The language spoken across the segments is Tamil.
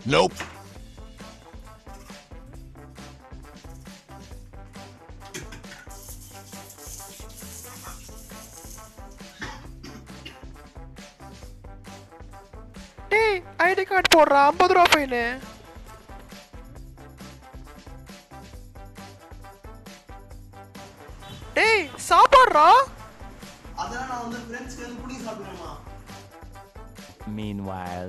Nope. டேய் ஐடி கார்டு போடுறா ஐம்பது ரூபா ஃபைனு டேய் சாப்பாடுறா அதெல்லாம் நான் வந்து ஃப்ரெண்ட்ஸ்க்கு வந்து புடிங்கி சாப்பிடுவேமா Meanwhile.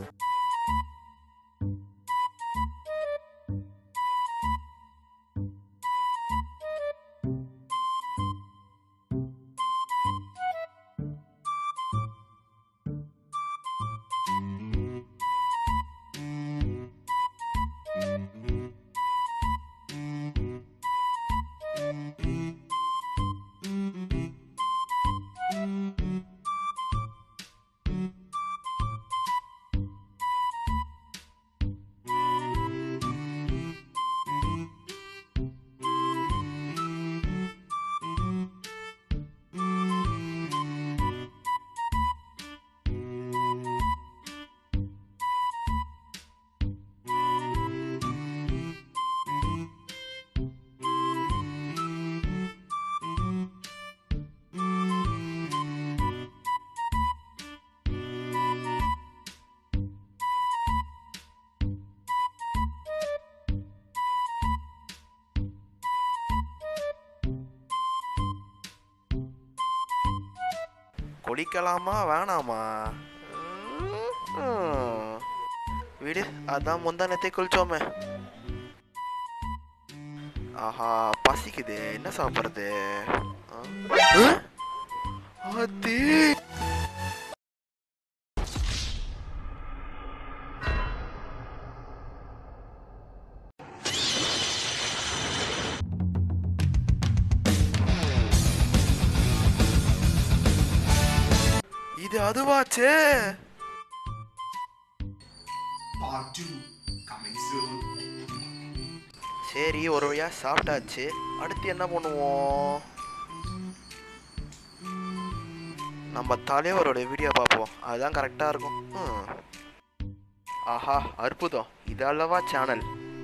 குளிக்கலாமா வேணாமா ம். விடு அதான் முந்தானத்தை குளிச்சோமே ஆஹா பசிக்குது என்ன சாப்பிட்றது அத்தி இது அதுவாச்சே பார்ட் டூ கமிங் சூன் சரி ஒரு வழியா சாப்பிட்டாச்சு அடுத்து என்ன பண்ணுவோம் நம்ம தலைவரோட வீடியோ பார்ப்போம் அதுதான் கரெக்டாக இருக்கும் ம். ஆஹா அற்புதம் இது அல்லவா சேனல்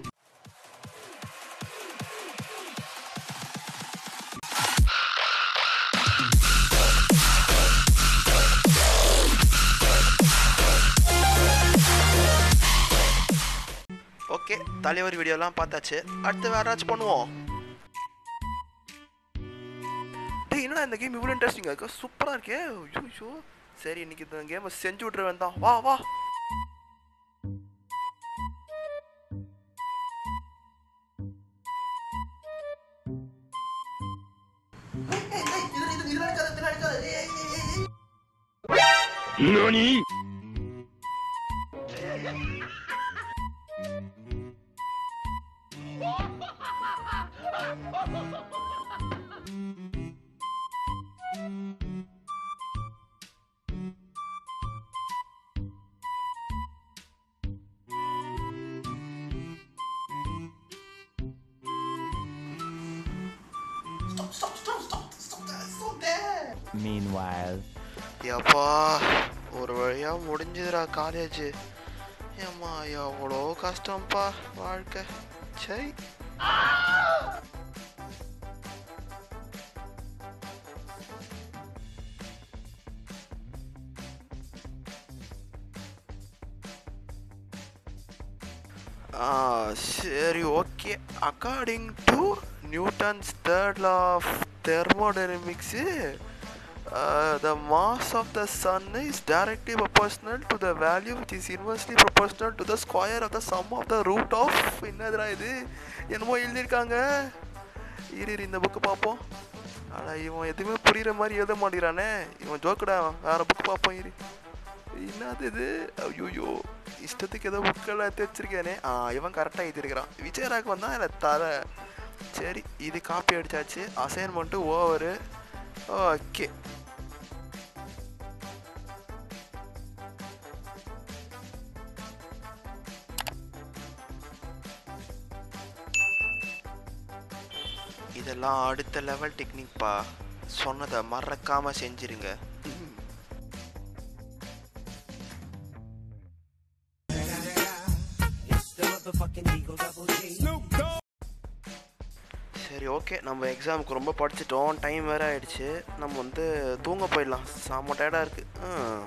ஓகே தலைவர் வீடியோலாம் பார்த்தாச்சு அடுத்து வேற ஏதாச்சும் பண்ணுவோம் டேய் என்னடா இந்த கேம் இவ்வளோ இன்ட்ரெஸ்டிங்காக இருக்கு சூப்பராக இருக்கே ஐயோ சரி இன்னைக்கு இந்த கேமை செஞ்சு விட்ருவேன் தான் வா வா இது இது இது அடிக்காத இது அடிக்காத ஏய், ஏய், ஏய், ஏய். Stop, stop, stop, stop, stop there, stop there. Meanwhile. எப்பா ஒரு வழியா முடிஞ்சதுடா காலேஜ் ஏம்மா எவ்வளோ கஷ்டம்ப்பா வாழ்க்கை சை ஆ சரி okay according to Newton's third law of thermodynamics the mass of the sun is directly proportional to the value which is inversely proportional to the square of the sum of the root of என்னதுடா இது என்னமோ எழுதியிருக்காங்க இரு இரு, இந்த புக்கு பார்ப்போம் ஆனால் இவன் எதுவுமே புரியுற மாதிரி எழுத மாட்டேங்கிறானே இவன் ஜோக்கடா வேற புக்கு பார்ப்போம் இரு என்னது இது ஐயோ இஷ்டத்துக்கு ஏதோ புக்கெல்லாம் எடுத்து வச்சிருக்கேனே ஆ இவன் கரெக்டாக எழுதியிருக்கிறான் விஜயராக் வந்தா இல்லை தர சரி இது காப்பி அடிச்சாச்சு அசைன்மெண்ட்டு ஓவரு ஓகே இதெல்லாம் அடுத்த லெவல் டெக்னிக்ப்பா சொன்னதை மறக்காம செஞ்சிருங்க சரி ஓகே நம்ம எக்ஸாமுக்கு ரொம்ப படிச்சிட்டோம் டைம் வேறு ஆயிடுச்சு நம்ம வந்து தூங்க போயிடலாம் செம்ம டயர்டாக இருக்கு ம்.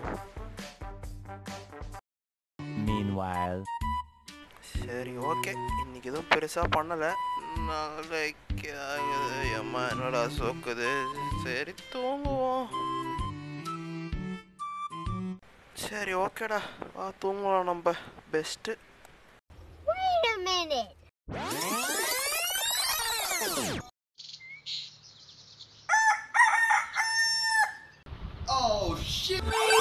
Meanwhile. சரி ஓகே இன்னைக்கு எதுவும் பெருசாக பண்ணலை நாளைக்கு ஆகுது அம்மா என்னடா சோக்குது சரி தூங்குவோம் சரி ஓகேடா வா தூங்கலாம் நம்ம best Wait a minute. Oh shit!